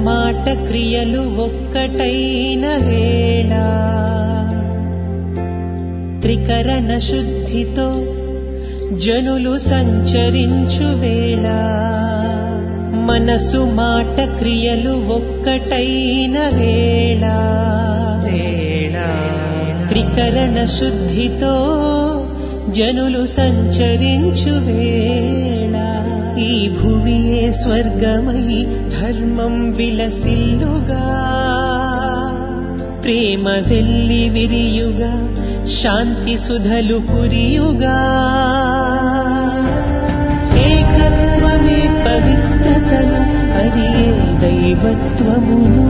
మాట క్రియలు ఒక్కటైన వేళ త్రికరణ శుద్ధితో జనులు సంచరించు వేళ మనసు మాట క్రియలు ఒక్కటైన వేళ త్రికరణ శుద్ధితో జనులు సంచరించు వేళ ఈ భువియే స్వర్గమై ధర్మం విలసిల్లుగా ప్రేమ వెల్లి విరియుగా శాంతి సుధలు కురియుగా ఏకత్వమే పవిత్రతను అది ఏ దైవత్వమును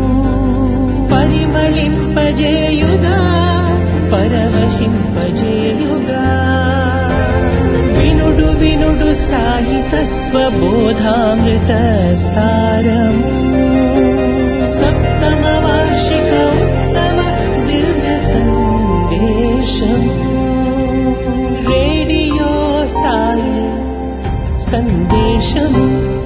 పరిమళింపజేయుగా పరవశింపజేయుగా వినుడు వినుడు సాయి తత్వ బోధామృత సారము సప్తమ వార్షిక ఉత్సవ దివ్య సందేశం రేడియో సాయి సందేశం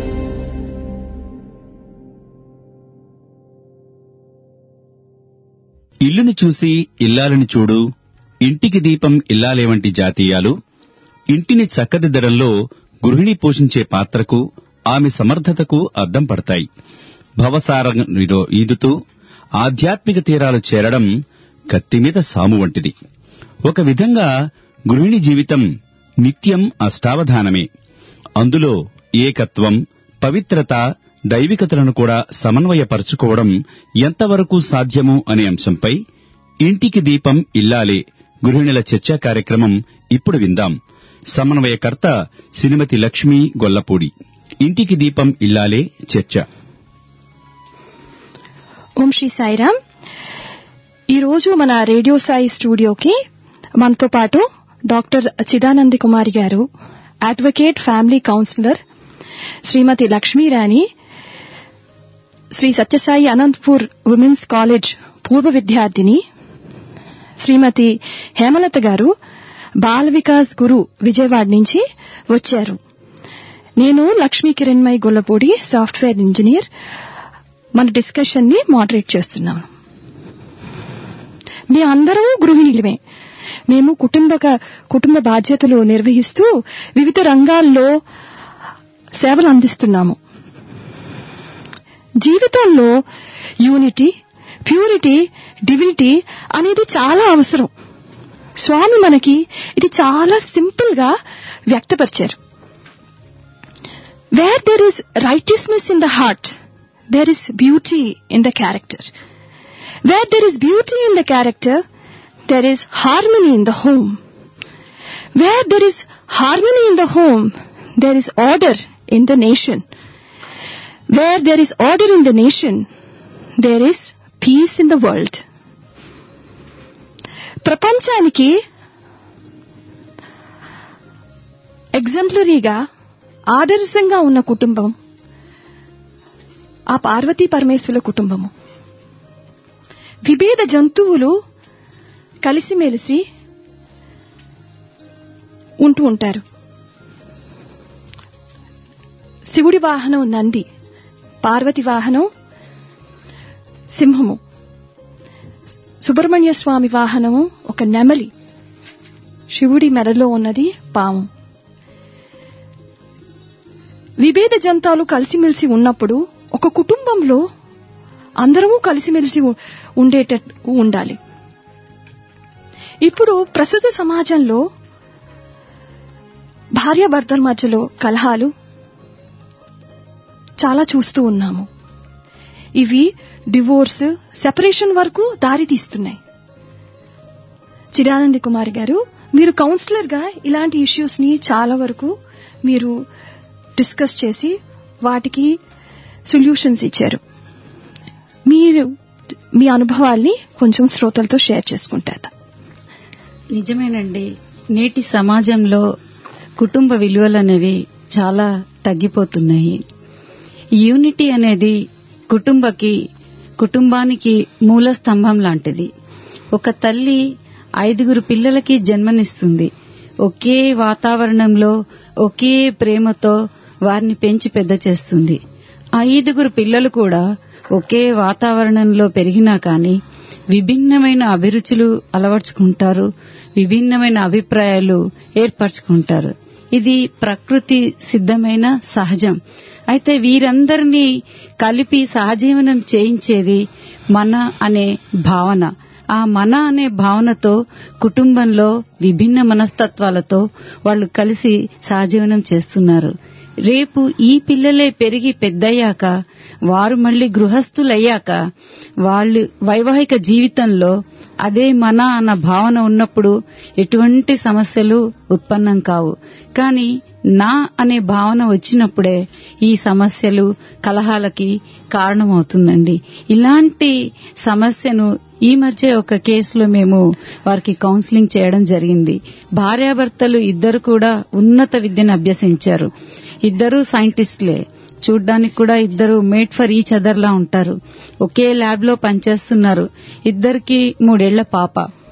ఇల్లుని చూసి ఇల్లాలని చూడు ఇంటికి దీపం ఇల్లాలే వంటి జాతీయాలు ఇంటిని చక్కదిద్దడంలో గృహిణి పోషించే పాత్రకు ఆమె సమర్థతకు అద్దం పడతాయి భవసారంలో ఈదుతూ ఆధ్యాత్మిక తీరాలు చేరడం కత్తిమీద సాము వంటిది ఒక విధంగా గృహిణి జీవితం నిత్యం అష్టావధానమే అందులో ఏకత్వం పవిత్రత దైవికతలను కూడా సమన్వయపరచుకోవడం ఎంతవరకు సాధ్యము అనే అంశంపై ఇంటికి దీపం ఇల్లాలే గృహిణుల చర్చా కార్యక్రమం ఇప్పుడు విందాం సమన్వయకర్త శ్రీమతి లక్ష్మీ గొల్లపూడి ఇంటికి దీపం ఇల్లాలే చర్చ ఓం శ్రీ సాయిరామ్ ఈరోజు మన రేడియో సాయి స్టూడియోకి మనతో పాటు doctor Chidananda Kumari garu advocate family counsellor Srimati Lakshmirani Sri Sathyasai Anantapur women's college పూర్వ విద్యార్థిని శ్రీమతి హేమలత గారు బాల్ వికాస్ గురు విజయవాడ నుంచి వచ్చారు నేను లక్ష్మీ కిరణ్మయి గొల్లపూడి సాఫ్ట్వేర్ ఇంజనీర్ మన డిస్కషన్ ని మోడరేట్ చేస్తున్నాను మీ అందరూ గృహిణులమే మేము కుటుంబ కుటుంబ బాధ్యతలు నిర్వహిస్తూ వివిధ రంగాల్లో సేవలు అందిస్తున్నాము జీవితంలో యూనిటీ ప్యూరిటీ డివినిటీ అనేది చాలా అవసరం స్వామి మనకి ఇది చాలా సింపుల్ గా వ్యక్తపరిచారు where there is righteousness in the heart there is beauty in the character. Where there is beauty in the character, there is harmony in the home. Where there is harmony in the home, there is order in the nation. Where there is order in the nation, there is peace in the world. ప్రపంచానికి ఎగ్జంప్లరీగా ఆదర్శంగా ఉన్న కుటుంబం ఆ పార్వతీ పరమేశ్వరుల కుటుంబము విభేద జంతువులు కలిసిమెలిసి ఉంటూ ఉంటారు శివుడి వాహనం నంది పార్వతి వాహనం సింహము సుబ్రహ్మణ్య స్వామి వాహనము ఒక నెమలి శివుడి మెడలో ఉన్నది పాము విభేద జంతాలు కలిసిమెలిసి ఉన్నప్పుడు ఒక కుటుంబంలో అందరము కలిసిమెలిసి ఉండేటట్టు ఉండాలి ఇప్పుడు ప్రస్తుత సమాజంలో భార్యాభర్తల మధ్యలో కలహాలు చాలా చూస్తూ ఉన్నాము ఇవి డివోర్స్ సెపరేషన్ వరకు దారి తీస్తున్నాయి చిరానంది కుమార్ గారు మీరు కౌన్సిలర్ గా ఇలాంటి ఇష్యూస్ ని చాలా వరకు మీరు డిస్కస్ చేసి వాటికి సొల్యూషన్స్ ఇచ్చారు మీరు మీ అనుభవాల్ని కొంచెం శ్రోతలతో షేర్ చేసుకుంటారు నిజమేనండి నేటి సమాజంలో కుటుంబ విలువలు అనేవి చాలా తగ్గిపోతున్నాయి యూనిటీ అనేది కుటుంబకి కుటుంబానికి మూల స్తంభం లాంటిది ఒక తల్లి ఐదుగురు పిల్లలకి జన్మనిస్తుంది ఒకే వాతావరణంలో ఒకే ప్రేమతో వారిని పెంచి పెద్ద చేస్తుంది ఆ ఐదుగురు పిల్లలు కూడా ఒకే వాతావరణంలో పెరిగినా కానీ విభిన్నమైన అభిరుచులు అలవర్చుకుంటారు విభిన్నమైన అభిప్రాయాలు ఏర్పరచుకుంటారు ఇది ప్రకృతి సిద్ధమైన సహజం అయితే వీరందరినీ కలిపి సహజీవనం చేయించేది మన అనే భావన ఆ మన అనే భావనతో కుటుంబంలో విభిన్న మనస్తత్వాలతో వాళ్ళు కలిసి సహజీవనం చేస్తున్నారు రేపు ఈ పిల్లలే పెరిగి పెద్దయ్యాక వారు మళ్లీ గృహస్థులయ్యాక వాళ్ళు వైవాహిక జీవితంలో అదే మన అన్న భావన ఉన్నప్పుడు ఎటువంటి సమస్యలు ఉత్పన్నం కావు కానీ నా అనే భావన వచ్చినప్పుడే ఈ సమస్యలు కలహాలకి కారణమవుతుందండి ఇలాంటి సమస్యను ఈ మధ్య ఒక కేసులో మేము వారికి కౌన్సిలింగ్ చేయడం జరిగింది భార్యాభర్తలు ఇద్దరు కూడా ఉన్నత విద్యను అభ్యసించారు ఇద్దరు సైంటిస్టులే చూడ్డానికి కూడా ఇద్దరు మేడ్ ఫర్ ఈచ్ అదర్ లా ఉంటారు ఒకే ల్యాబ్ లో పనిచేస్తున్నారు ఇద్దరికి మూడేళ్ల పాప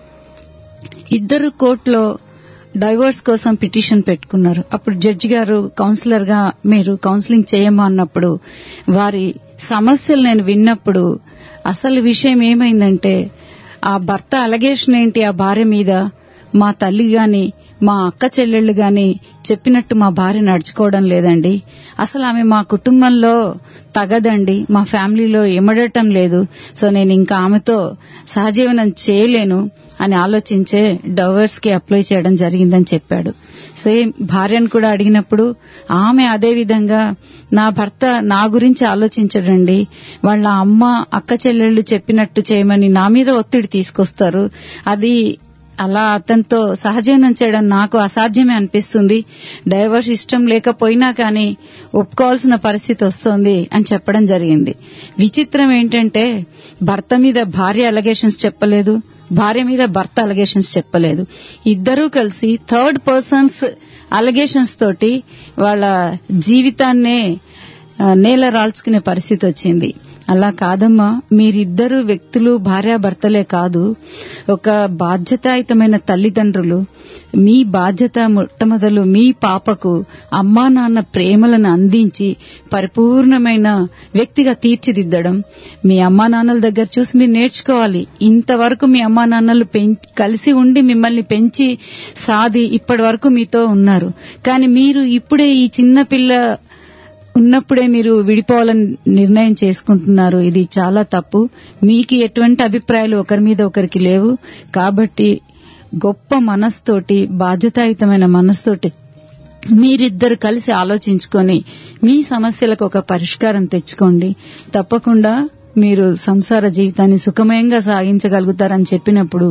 ఇద్దరు కోర్టులో డైవోర్స్ కోసం పిటిషన్ పెట్టుకున్నారు అప్పుడు జడ్జి గారు కౌన్సిలర్ గా మీరు కౌన్సిలింగ్ చేయమా అన్నప్పుడు వారి సమస్యలు నేను విన్నప్పుడు అసలు విషయం ఏమైందంటే ఆ భర్త అలగేషన్ ఏంటి ఆ భార్య మీద మా తల్లి గాని మా అక్క చెల్లెళ్ళు గాని చెప్పినట్టు మా భార్య నడుచుకోవడం లేదండి అసలు ఆమె మా కుటుంబంలో తగదండి మా ఫ్యామిలీలో ఇమడటం లేదు సో నేను ఇంకా ఆమెతో సహజీవనం చేయలేను అని ఆలోచించే డవర్స్ కి అప్లై చేయడం జరిగిందని చెప్పాడు సేమ్ భార్యను కూడా అడిగినప్పుడు ఆమె అదే విధంగా నా భర్త నా గురించి ఆలోచించడండి వాళ్ళ అమ్మ అక్క చెల్లెళ్ళు చెప్పినట్టు చేయమని నా మీద ఒత్తిడి తీసుకొస్తారు అది అలా అతనితో సహజీవనం చేయడం నాకు అసాధ్యమే అనిపిస్తుంది డైవర్స్ ఇష్టం లేకపోయినా కానీ ఒప్పుకోవాల్సిన పరిస్థితి వస్తోంది అని చెప్పడం జరిగింది విచిత్రం ఏంటంటే భర్త మీద భార్య అలగేషన్స్ చెప్పలేదు భార్య మీద భర్త అలగేషన్స్ చెప్పలేదు ఇద్దరూ కలిసి థర్డ్ పర్సన్స్ అలగేషన్స్ తోటి వాళ్ళ జీవితాన్నే ఆ, నేల రాల్చుకునే పరిస్థితి వచ్చింది అలా కాదమ్మా మీరిద్దరు వ్యక్తులు భార్యాభర్తలే కాదు ఒక బాధ్యతాయుతమైన తల్లిదండ్రులు మీ బాధ్యత మొట్టమొదలు మీ పాపకు అమ్మా నాన్న ప్రేమలను అందించి పరిపూర్ణమైన వ్యక్తిగా తీర్చిదిద్దడం మీ అమ్మా నాన్నల దగ్గర చూసి మీరు నేర్చుకోవాలి ఇంతవరకు మీ అమ్మా నాన్నలు పెం- కలిసి ఉండి మిమ్మల్ని పెంచి సాది ఇప్పటి వరకు మీతో ఉన్నారు కానీ మీరు ఇప్పుడే ఈ చిన్న పిల్ల ఉన్నప్పుడే మీరు విడిపోవాలని నిర్ణయం చేసుకుంటున్నారు ఇది చాలా తప్పు మీకు ఎటువంటి అభిప్రాయాలు ఒకరి మీద ఒకరికి లేవు కాబట్టి గొప్ప మనస్తోటి బాధ్యతాయుతమైన మనస్తోటి మీరిద్దరు కలిసి ఆలోచించుకొని మీ సమస్యలకు ఒక పరిష్కారం తెచ్చుకోండి తప్పకుండా మీరు సంసార జీవితాన్ని సుఖమయంగా సాగించగలుగుతారని చెప్పినప్పుడు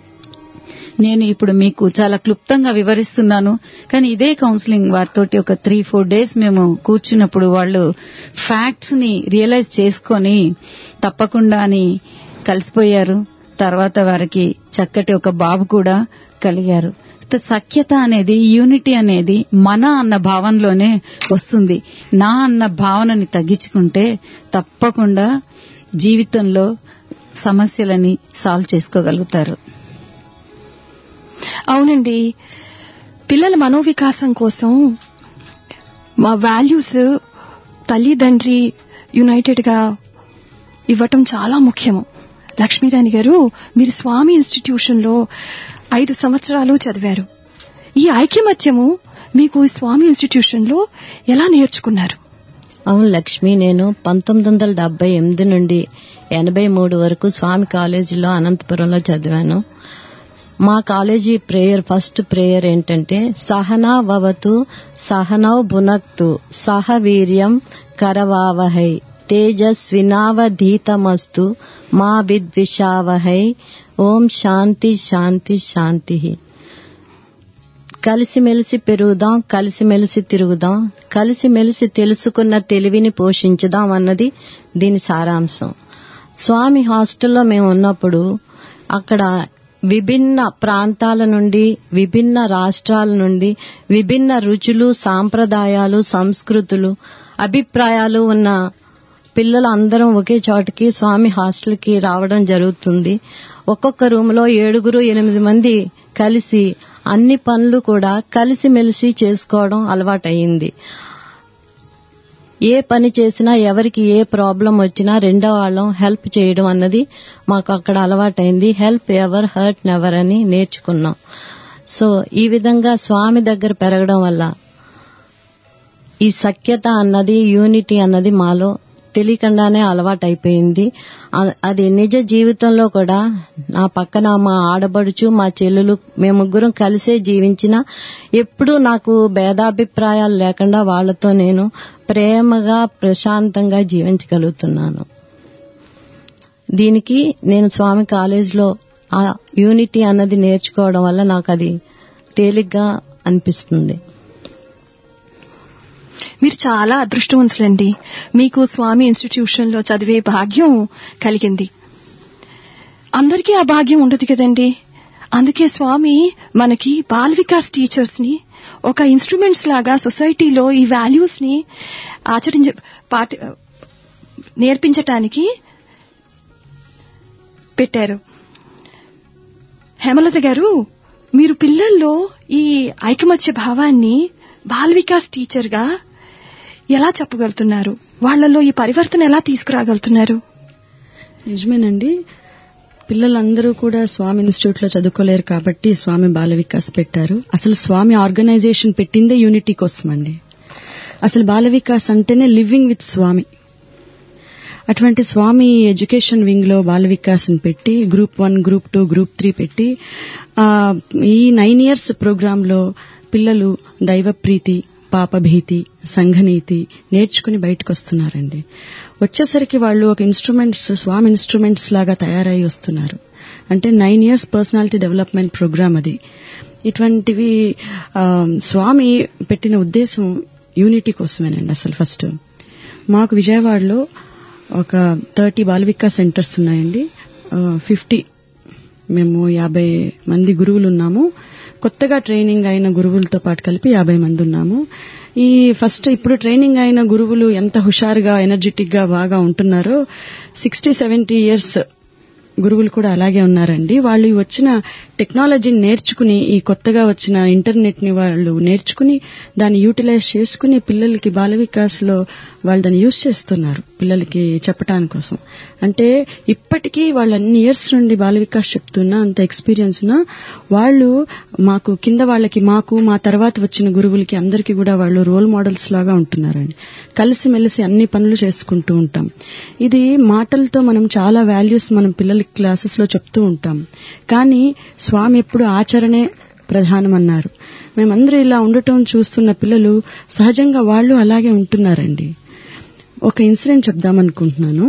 నేను ఇప్పుడు మీకు చాలా క్లుప్తంగా వివరిస్తున్నాను కానీ ఇదే కౌన్సిలింగ్ వారితోటి ఒక త్రీ ఫోర్ డేస్ మేము కూర్చున్నప్పుడు వాళ్ళు ఫ్యాక్ట్స్ ని రియలైజ్ చేసుకొని తప్పకుండా అని కలిసిపోయారు తర్వాత వారికి చక్కటి ఒక బాబు కూడా కలిగారు త- సఖ్యత అనేది యూనిటీ అనేది మన అన్న భావనలోనే వస్తుంది నా అన్న భావనని తగ్గించుకుంటే తప్పకుండా జీవితంలో సమస్యలని సాల్వ్ చేసుకోగలుగుతారు అవునండి పిల్లల మనోవికాసం కోసం మా వాల్యూస్ తల్లిదండ్రి యునైటెడ్ గా ఇవ్వటం చాలా ముఖ్యము లక్ష్మీరాణి గారు మీరు స్వామి ఇన్స్టిట్యూషన్ లో ఐదు సంవత్సరాలు చదివారు ఈ ఐక్యమత్యము మీకు ఈ స్వామి ఇన్స్టిట్యూషన్ లో ఎలా నేర్చుకున్నారు అవును లక్ష్మి నేను పంతొమ్మిది వందల డెబ్బై ఎనిమిది నుండి ఎనభై మూడు వరకు స్వామి కాలేజీలో అనంతపురంలో చదివాను మా కాలేజీ ప్రేయర్ ఫస్ట్ ప్రేయర్ ఏంటంటే సహనా వవతు సహనౌ భునక్తు సహ వీర్యం కరవావహై తేజస్వినావధీతమస్తు మా విద్విషావహై ఓం శాంతి శాంతి శాంతి కలిసిమెలిసి పెరుగుదాం కలిసిమెలిసి తిరుగుదాం కలిసిమెలిసి తెలుసుకున్న తెలివిని పోషించుదాం అన్నది దీని సారాంశం స్వామి హాస్టల్లో మేము ఉన్నప్పుడు అక్కడ విభిన్న ప్రాంతాల నుండి విభిన్న రాష్ట్రాల నుండి విభిన్న రుచులు సాంప్రదాయాలు సంస్కృతులు అభిప్రాయాలు ఉన్న పిల్లలందరం ఒకే చోటకి స్వామి హాస్టల్కి రావడం జరుగుతుంది ఒక్కొక్క రూమ్ లో ఏడుగురు ఎనిమిది మంది కలిసి అన్ని పనులు కూడా కలిసిమెలిసి చేసుకోవడం అలవాటయింది ఏ పని చేసినా ఎవరికి ఏ ప్రాబ్లం వచ్చినా రెండో వాళ్ళం హెల్ప్ చేయడం అన్నది మాకు అక్కడ అలవాటైంది హెల్ప్ ఎవర్ హర్ట్ నెవర్ అని నేర్చుకున్నాం సో ఈ విధంగా స్వామి దగ్గర పెరగడం వల్ల ఈ సఖ్యత అన్నది యూనిటీ అన్నది మాలో తెలియకుండానే అలవాటైపోయింది అ- అది నిజ జీవితంలో కూడా నా పక్కన మా ఆడబడుచు మా చెల్లెలు మేము ముగ్గురం కలిసే జీవించిన ఎప్పుడూ నాకు భేదాభిప్రాయాలు లేకుండా వాళ్ళతో నేను ప్రేమగా ప్రశాంతంగా జీవించగలుగుతున్నాను దీనికి నేను స్వామి కాలేజ్లో ఆ యూనిటీ అన్నది నేర్చుకోవడం వల్ల నాకు అది తేలిగ్గా అనిపిస్తుంది మీరు చాలా అదృష్టవంతులండి మీకు స్వామి ఇన్స్టిట్యూషన్ లో చదివే భాగ్యం కలిగింది అందరికీ ఆ భాగ్యం ఉండదు కదండి అందుకే స్వామి మనకి బాల్ వికాస్ టీచర్స్ ని ఒక ఇన్స్ట్రుమెంట్స్ లాగా సొసైటీలో ఈ వాల్యూస్ ని ఆచరించ పాటి నేర్పించటానికి పెట్టారు హేమలత గారు మీరు పిల్లల్లో ఈ ఐకమత్య భావాన్ని బాల్ వికాస్ టీచర్ గా ఎలా చెప్పగలుగుతున్నారు వాళ్ళలో ఈ పరివర్తన ఎలా తీసుకురాగలుగుతున్నారు నిజమేనండి పిల్లలందరూ కూడా స్వామి ఇన్స్టిట్యూట్ లో చదువుకోలేరు కాబట్టి స్వామి బాల వికాస్ పెట్టారు అసలు స్వామి ఆర్గనైజేషన్ పెట్టిందే యూనిటీ కోసం అండి అసలు బాల వికాస్ అంటేనే లివింగ్ విత్ స్వామి అటువంటి స్వామి ఎడ్యుకేషన్ వింగ్ లో బాల వికాస్ ని పెట్టి group one group two group three పెట్టి ఆ, ఈ నైన్ ఇయర్స్ ప్రోగ్రామ్ లో పిల్లలు దైవ ప్రీతి పాపభీతి సంఘనీతి నేర్చుకుని బయటకు వస్తున్నారండి వచ్చేసరికి వాళ్ళు ఒక ఇన్స్ట్రుమెంట్స్ స్వామి ఇన్స్ట్రుమెంట్స్ లాగా తయారై వస్తున్నారు అంటే nine years personality development program అది ఇటువంటివి ఆ, స్వామి పెట్టిన ఉద్దేశం యూనిటీ కోసమేనండి అసలు ఫస్ట్ మాకు విజయవాడలో ఒక థర్టీ బాలవికా సెంటర్స్ ఉన్నాయండి ఫిఫ్టీ మేము యాభై మంది గురువులు ఉన్నాము కొత్తగా ట్రైనింగ్ అయిన గురువులతో పాటు కలిపి యాభై మంది ఉన్నాము ఈ ఫస్ట్ ఇప్పుడు ట్రైనింగ్ అయిన గురువులు ఎంత హుషారుగా ఎనర్జెటిక్ గా బాగా ఉంటున్నారో సిక్స్టీ సెవెంటీ ఇయర్స్ గురువులు కూడా అలాగే ఉన్నారండి వాళ్ళు ఈ వచ్చిన టెక్నాలజీని నేర్చుకుని ఈ కొత్తగా వచ్చిన ఇంటర్నెట్ ని వాళ్ళు నేర్చుకుని దాన్ని యూటిలైజ్ చేసుకుని పిల్లలకి బాల వికాస్ లో వాళ్ళు దాన్ని యూజ్ చేస్తున్నారు పిల్లలకి చెప్పటాని కోసం అంటే ఇప్పటికీ వాళ్ళు అన్ని ఇయర్స్ నుండి బాల వికాస్ చెప్తున్నా అంత ఎక్స్పీరియన్స్ ఉన్నా వాళ్ళు మాకు కింద వాళ్ళకి మాకు మా తర్వాత వచ్చిన గురువులకి అందరికీ కూడా వాళ్ళు రోల్ మోడల్స్ లాగా ఉంటున్నారండి కలిసిమెలిసి అన్ని పనులు చేసుకుంటూ ఉంటాం ఇది మాటలతో మనం చాలా వాల్యూస్ మనం పిల్లలకి క్లాసెస్ లో చెప్తూ ఉంటాం కానీ స్వామి ఎప్పుడు ఆచరణే ప్రధానమన్నారు మేమందరూ ఇలా ఉండటం చూస్తున్న పిల్లలు సహజంగా వాళ్ళు అలాగే ఉంటున్నారండి ఒక ఇన్సిడెంట్ చెప్దామనుకుంటున్నాను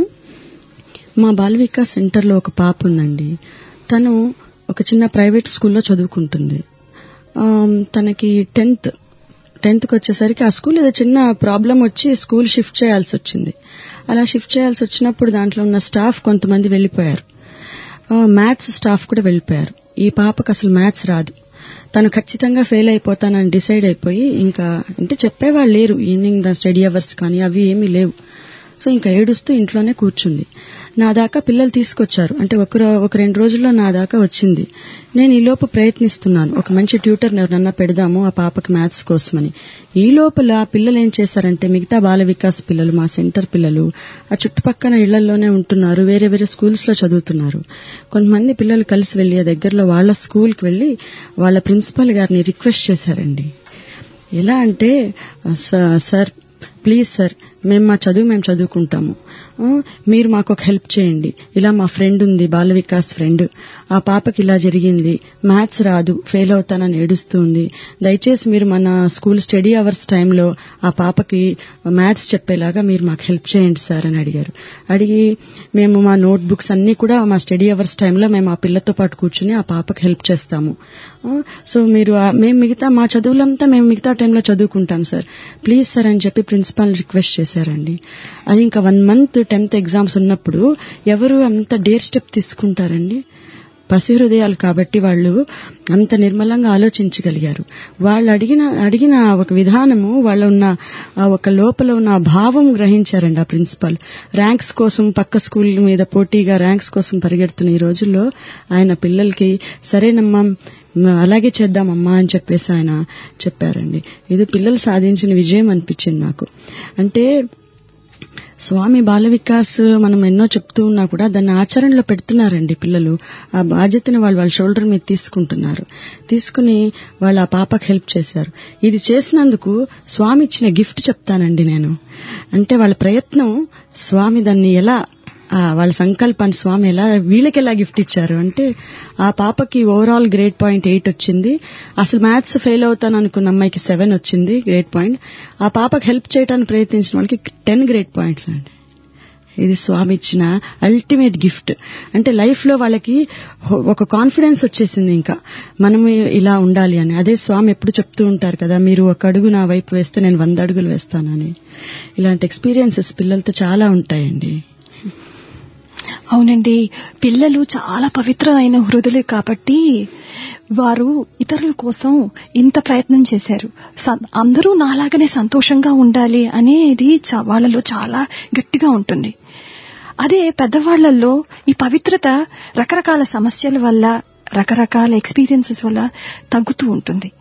మా బాల వికాస్ సెంటర్లో ఒక పాప ఉందండి తను ఒక చిన్న ప్రైవేట్ స్కూల్లో చదువుకుంటుంది ఆమ్, తనకి టెన్త్ టెన్త్కి వచ్చేసరికి ఆ స్కూల్ ఏదో చిన్న ప్రాబ్లం వచ్చి స్కూల్ షిఫ్ట్ చేయాల్సి వచ్చింది అలా షిఫ్ట్ చేయాల్సి వచ్చినప్పుడు దాంట్లో ఉన్న స్టాఫ్ కొంతమంది వెళ్ళిపోయారు మ్యాథ్స్ స్టాఫ్ కూడా వెళ్ళిపోయారు ఈ పాపకు అసలు మ్యాథ్స్ రాదు తను ఖచ్చితంగా ఫెయిల్ అయిపోతానని డిసైడ్ అయిపోయి ఇంకా అంటే చెప్పేవాళ్ళు లేరు ఈవినింగ్ ద స్టడీ అవర్స్ కానీ అవి ఏమీ లేవు సో ఇంకా ఏడుస్తూ ఇంట్లోనే కూర్చుంది నా దాకా పిల్లలు తీసుకొచ్చారు అంటే ఒక రో- ఒక రెండు రోజుల్లో నా దాకా వచ్చింది నేను ఈ లోపు ప్రయత్నిస్తున్నాను ఒక మంచి ట్యూటర్ ఎవరన్నా పెడదాము ఆ పాపకి మ్యాథ్స్ కోసమని ఈ లోపల ఆ పిల్లలు ఏం చేశారంటే మిగతా బాల వికాస్ పిల్లలు మా సెంటర్ పిల్లలు ఆ చుట్టుపక్కల ఇళ్లలోనే ఉంటున్నారు వేరే వేరే స్కూల్స్ లో చదువుతున్నారు కొంతమంది పిల్లలు కలిసి వెళ్లి ఆ దగ్గరలో వాళ్ళ స్కూల్కి వెళ్లి వాళ్ళ ప్రిన్సిపల్ గారిని రిక్వెస్ట్ చేశారండి ఎలా అంటే "స- సార్ ప్లీజ్ సార్ మేము మా చదువు మేము చదువుకుంటాము ఆ, మీరు మాకు ఒక హెల్ప్ చేయండి ఇలా మా ఫ్రెండ్ ఉంది బాల వికాస్ ఫ్రెండ్ ఆ పాపకి ఇలా జరిగింది మ్యాథ్స్ రాదు ఫెయిల్ అవుతానని ఏడుస్తుంది దయచేసి మీరు మన స్కూల్ స్టడీ అవర్స్ టైంలో ఆ పాపకి మ్యాథ్స్ చెప్పేలాగా మీరు మాకు హెల్ప్ చేయండి సార్ అని అడిగారు అడిగి మేము మా నోట్ బుక్స్ అన్ని కూడా మా స్టడీ అవర్స్ టైంలో మేము ఆ పిల్లతో పాటు కూర్చుని ఆ పాపకి హెల్ప్ చేస్తాము ఆ, సో మీరు ఆ- మేము మిగతా మా చదువులంతా మేము మిగతా టైంలో చదువుకుంటాం సార్ ప్లీజ్ సార్ అని చెప్పి ప్రిన్సిపాల్ రిక్వెస్ట్ చేశారండి అది ఇంకా వన్ మంత్ టెన్త్ ఎగ్జామ్స్ ఉన్నప్పుడు ఎవరు అంత డేర్ స్టెప్ తీసుకుంటారండి పసి హృదయాలు కాబట్టి వాళ్ళు అంత నిర్మలంగా ఆలోచించగలిగారు వాళ్ళు అడిగిన అడిగిన ఒక విధానము వాళ్ళ ఉన్న ఆ ఒక లోపల ఉన్న ఆ భావం గ్రహించారండి ఆ ప్రిన్సిపాల్ ర్యాంక్స్ కోసం పక్క స్కూల్ మీద పోటీగా ర్యాంక్స్ కోసం పరిగెడుతున్న ఈ రోజుల్లో ఆయన పిల్లలకి సరేనమ్మా మ- అలాగే చేద్దామమ్మా అని చెప్పేసి ఆయన చెప్పారండి ఇది పిల్లలు సాధించిన విజయం అనిపించింది నాకు అంటే స్వామి బాల వికాస్ మనం ఎన్నో చెప్తూ ఉన్నా కూడా దాన్ని ఆచరణలో పెడుతున్నారండి పిల్లలు ఆ బాధ్యతని వాళ్ళు వాళ్ళ షోల్డర్ మీద తీసుకుంటున్నారు తీసుకుని వాళ్ళు ఆ పాపకు హెల్ప్ చేశారు ఇది చేసినందుకు స్వామి ఇచ్చిన గిఫ్ట్ చెప్తానండి నేను అంటే వాళ్ళ ప్రయత్నం స్వామి దాన్ని ఎలా ఆ వాళ్ళ సంకల్పాన్ని స్వామి ఎలా వీళ్ళకి ఎలా గిఫ్ట్ ఇచ్చారు అంటే ఆ పాపకి ఓవరాల్ గ్రేడ్ పాయింట్ ఎయిట్ వచ్చింది అసలు మ్యాథ్స్ ఫెయిల్ అవుతాను అనుకున్న అమ్మాయికి సెవెన్ వచ్చింది గ్రేడ్ పాయింట్ ఆ పాపకి హెల్ప్ చేయడానికి ప్రయత్నించిన వాళ్ళకి టెన్ గ్రేడ్ పాయింట్స్ అండి ఇది స్వామి ఇచ్చిన అల్టిమేట్ గిఫ్ట్ అంటే లైఫ్ లో వాళ్ళకి ఒక కాన్ఫిడెన్స్ వచ్చేసింది ఇంకా మనం ఇలా ఉండాలి అని అదే స్వామి ఎప్పుడు చెప్తూ ఉంటారు కదా మీరు ఒక అడుగు నా వైపు వేస్తే నేను వంద అడుగులు వేస్తానని ఇలాంటి ఎక్స్పీరియన్సెస్ పిల్లలతో చాలా ఉంటాయండి అవునండి పిల్లలు చాలా పవిత్రమైన హృదయులు కాబట్టి వారు ఇతరుల కోసం ఇంత ప్రయత్నం చేశారు స- అందరూ నాలాగనే సంతోషంగా ఉండాలి అనేది చ- వాళ్ళలో చాలా గట్టిగా ఉంటుంది అదే పెద్దవాళ్లలో ఈ పవిత్రత రకరకాల సమస్యల వల్ల రకరకాల ఎక్స్పీరియన్సెస్ వల్ల తగ్గుతూ ఉంటుంది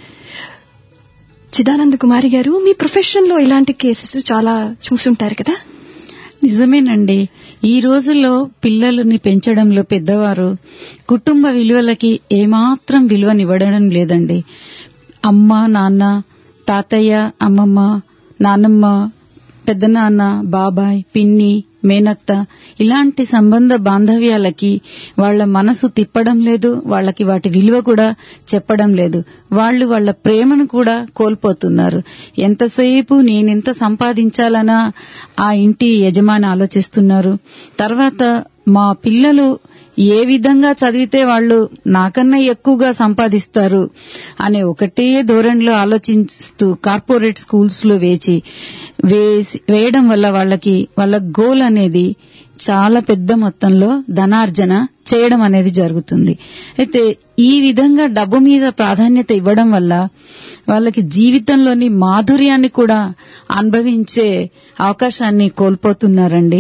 చిదానంద కుమారి గారు మీ ప్రొఫెషన్ లో ఇలాంటి కేసెస్ చాలా చూసుంటారు కదా నిజమేనండి ఈ రోజుల్లో పిల్లలని పెంచడంలో పెద్దవారు కుటుంబ విలువలకి ఏమాత్రం విలువనివ్వడం లేదండి అమ్మ నాన్న తాతయ్య అమ్మమ్మ నానమ్మ పెద్దనాన్న బాబాయ్ పిన్ని మేనత్త ఇలాంటి సంబంధ బాంధవ్యాలకి వాళ్ళ మనసు తిప్పడం లేదు వాళ్ళకి వాటి విలువ కూడా చెప్పడం లేదు వాళ్ళు వాళ్ళ ప్రేమను కూడా కోల్పోతున్నారు ఎంతసేపు నేనెంత సంపాదించాలనా ఆ ఇంటి యజమాని ఆలోచిస్తున్నారు తర్వాత మా పిల్లలు ఏ విధంగా చదివితే వాళ్ళు నాకన్నా ఎక్కువగా సంపాదిస్తారు అనే ఒకటే ధోరణిలో ఆలోచిస్తూ కార్పొరేట్ స్కూల్స్ లో వేచి వేసి వేయడం వల్ల వాళ్ళకి వాళ్ళ గోల్ అనేది చాలా పెద్ద మొత్తంలో ధనార్జన చేయడం అనేది జరుగుతుంది అయితే ఈ విధంగా డబ్బు మీద ప్రాధాన్యత ఇవ్వడం వల్ల వాళ్ళకి జీవితంలోని మాధుర్యాన్ని కూడా అనుభవించే అవకాశాన్ని కోల్పోతున్నారండి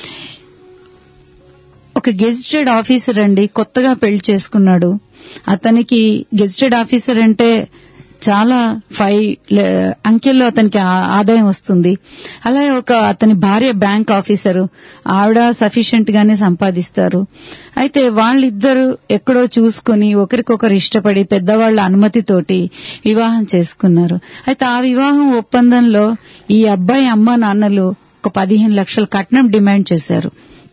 ఒక గెజిటెడ్ ఆఫీసర్ అండి కొత్తగా పెళ్లి చేసుకున్నాడు అతనికి గెజిటెడ్ ఆఫీసర్ అంటే చాలా ఫైవ్ అంకెల్లో అతనికి ఆ- ఆదాయం వస్తుంది అలాగే ఒక అతని భార్య బ్యాంక్ ఆఫీసరు ఆవిడ సఫిషియెంట్ గానే సంపాదిస్తారు అయితే వాళ్ళిద్దరూ ఎక్కడో చూసుకుని ఒకరికొకరు ఇష్టపడి పెద్దవాళ్ల అనుమతితోటి వివాహం చేసుకున్నారు అయితే ఆ వివాహం ఒప్పందంలో ఈ అబ్బాయి అమ్మ నాన్నలు ఒక పదిహేను లక్షల కట్నం డిమాండ్ చేశారు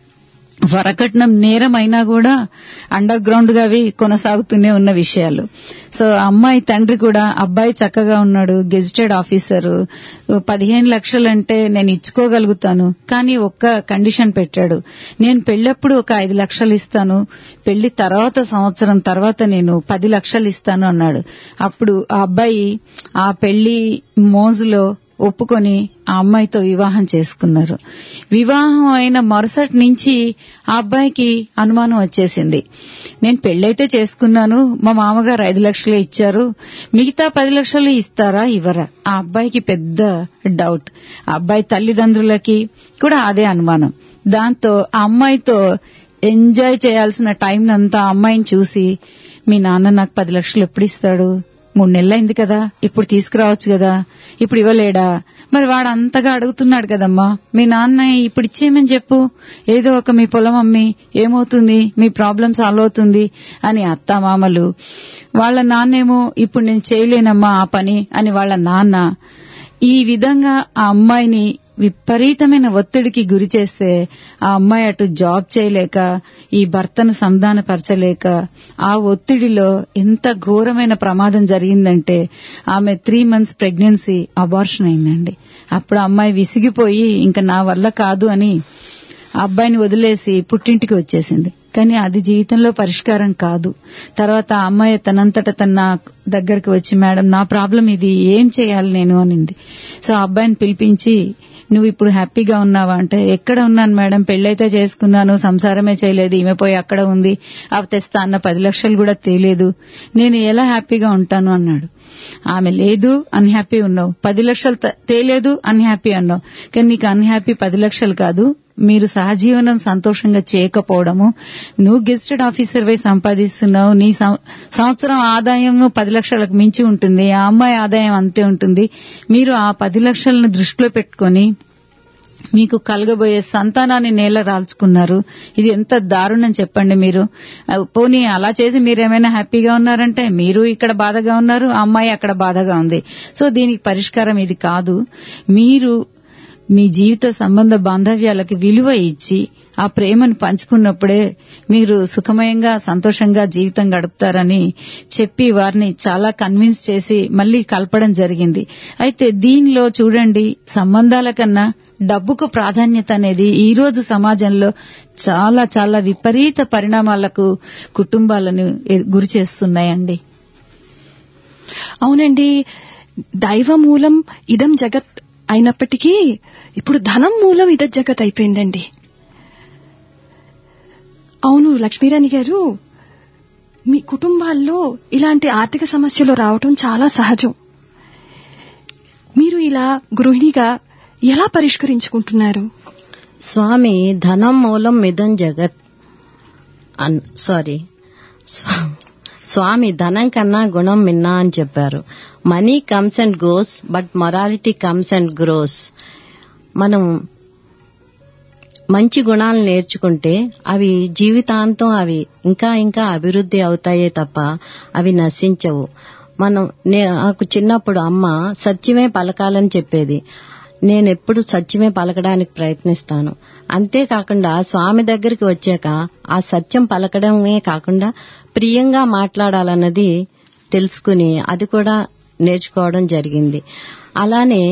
వరకట్నం నేరం అయినా కూడా అండర్ గ్రౌండ్ గా అవి కొనసాగుతూనే ఉన్న విషయాలు సో అమ్మాయి తండ్రి కూడా అబ్బాయి చక్కగా ఉన్నాడు గెజిటెడ్ ఆఫీసర్ పదిహేను లక్షలంటే నేను ఇచ్చుకోగలుగుతాను కానీ ఒక్క కండిషన్ పెట్టాడు నేను పెళ్ళప్పుడు ఒక ఐదు లక్షలు ఇస్తాను పెళ్లి తర్వాత సంవత్సరం తర్వాత నేను పది లక్షలు ఇస్తాను అన్నాడు అప్పుడు ఆ అబ్బాయి ఆ పెళ్లి మోజులో ఒప్పుకొని ఆ అమ్మాయితో వివాహం చేసుకున్నారు వివాహం అయిన మరుసటి నుంచి ఆ అబ్బాయికి అనుమానం వచ్చేసింది నేను పెళ్ళైతే చేసుకున్నాను మా మామగారు ఐదు లక్షలే ఇచ్చారు మిగతా పది లక్షలు ఇస్తారా ఇవ్వరా ఆ అబ్బాయికి పెద్ద డౌట్ ఆ అబ్బాయి తల్లిదండ్రులకి కూడా అదే అనుమానం దాంతో ఆ అమ్మాయితో ఎంజాయ్ చేయాల్సిన టైం అంతా ఆ అమ్మాయిని చూసి మీ నాన్న నాకు పది లక్షలు ఎప్పుడు ఇస్తాడు మూడు నెలలైంది కదా ఇప్పుడు తీసుకురావచ్చు కదా ఇప్పుడు ఇవ్వలేడా మరి వాడు అంతగా అడుగుతున్నాడు కదమ్మా మీ నాన్న ఇప్పుడు ఇచ్చేయమని చెప్పు ఏదో ఒక మీ పొలం అమ్మి ఏమవుతుంది మీ ప్రాబ్లం సాల్వ్ అవుతుంది అని అత్త మామలు వాళ్ళ నాన్నేమో ఇప్పుడు నేను చేయలేనమ్మా ఆ పని అని వాళ్ళ నాన్న ఈ విధంగా ఆ అమ్మాయిని విపరీతమైన ఒత్తిడికి గురి చేస్తే ఆ అమ్మాయి అటు జాబ్ చేయలేక ఈ భర్తను సంధానపరచలేక ఆ ఒత్తిడిలో ఎంత ఘోరమైన ప్రమాదం జరిగిందంటే ఆమె త్రీ మంత్స్ ప్రెగ్నెన్సీ అబార్షన్ అయిందండి అప్పుడు ఆ అమ్మాయి విసిగిపోయి ఇంకా నా వల్ల కాదు అని ఆ అబ్బాయిని వదిలేసి పుట్టింటికి వచ్చేసింది కానీ అది జీవితంలో పరిష్కారం కాదు తర్వాత ఆ అమ్మాయి తనంతట తన నా దగ్గరికి వచ్చి మేడం నా ప్రాబ్లం ఇది ఏం చేయాలి నేను అనింది సో ఆ అబ్బాయిని పిలిపించి నువ్వు ఇప్పుడు హ్యాపీగా ఉన్నావా అంటే ఎక్కడ ఉన్నాను మేడం పెళ్ళైతే చేసుకున్నాను సంసారమే చేయలేదు ఈమె పోయి అక్కడ ఉంది అవి తెస్తా అన్న పది లక్షలు కూడా తేలేదు నేను ఎలా హ్యాపీగా ఉంటాను అన్నాడు ఆమె లేదు అన్హ్యాపీ ఉన్నావు పది లక్షలు త- తేలేదు అన్హ్యాపీ అన్నావు కానీ నీకు అన్హ్యాపీ పది లక్షలు కాదు మీరు సహజీవనం సంతోషంగా చేయకపోవడము నువ్వు గెస్టెడ్ ఆఫీసర్ వై సంపాదిస్తున్నావు నీ సం- సంవత్సరం ఆదాయం పది లక్షలకు మించి ఉంటుంది ఆ అమ్మాయి ఆదాయం అంతే ఉంటుంది మీరు ఆ పది లక్షలను దృష్టిలో పెట్టుకొని మీకు కలగబోయే సంతానాన్ని నేల రాల్చుకున్నారు ఇది ఎంత దారుణం చెప్పండి మీరు ఆ, పోనీ అలా చేసి మీరేమైనా హ్యాపీగా ఉన్నారంటే మీరు ఇక్కడ బాధగా ఉన్నారు ఆ అమ్మాయి అక్కడ బాధగా ఉంది సో దీనికి పరిష్కారం ఇది కాదు మీరు మీ జీవిత సంబంధ బాంధవ్యాలకి విలువ ఇచ్చి ఆ ప్రేమను పంచుకున్నప్పుడే మీరు సుఖమయంగా సంతోషంగా జీవితం గడుపుతారని చెప్పి వారిని చాలా కన్విన్స్ చేసి మళ్ళీ కలపడం జరిగింది అయితే దీనిలో చూడండి సంబంధాల కన్నా డబ్బుకు ప్రాధాన్యత అనేది ఈ రోజు సమాజంలో చాలా చాలా విపరీత పరిణామాలకు కుటుంబాలను ఎ- గురి చేస్తున్నాయండి అవునండి దైవ మూలం ఇదం జగత్ అయినప్పటికీ ఇప్పుడు ధనం మూలం ఇద జగత్ అయిపోయిందండి అవును లక్ష్మీరాణి గారు మీ కుటుంబాల్లో ఇలాంటి ఆర్థిక సమస్యలు రావటం చాలా సహజం మీరు ఇలా గృహిణిగా ఎలా పరిష్కరించుకుంటున్నారు స్వామి ధనం మూలం మిథున్ జగత్ అన్- సారీ స్వా- స్వామి ధనం కన్నా గుణం మిన్నా అని చెప్పారు money comes and goes but morality comes and grows మనం మంచి గుణాలు నేర్చుకుంటే అవి జీవితాంతం అవి ఇంకా ఇంకా అభివృద్ధి అవుతాయే తప్ప అవి నశించవు మనం నే- నాకు చిన్నప్పుడు అమ్మ సత్యమే పలకాలని చెప్పేది నేను ఎప్పుడు సత్యమే పలకడానికి ప్రయత్నిస్తాను అంతేకాకుండా స్వామి దగ్గరికి వచ్చాక ఆ సత్యం పలకడమే కాకుండా ప్రియంగా మాట్లాడాలన్నది తెలుసుకుని అది కూడా నేర్చుకోవడం జరిగింది అలానే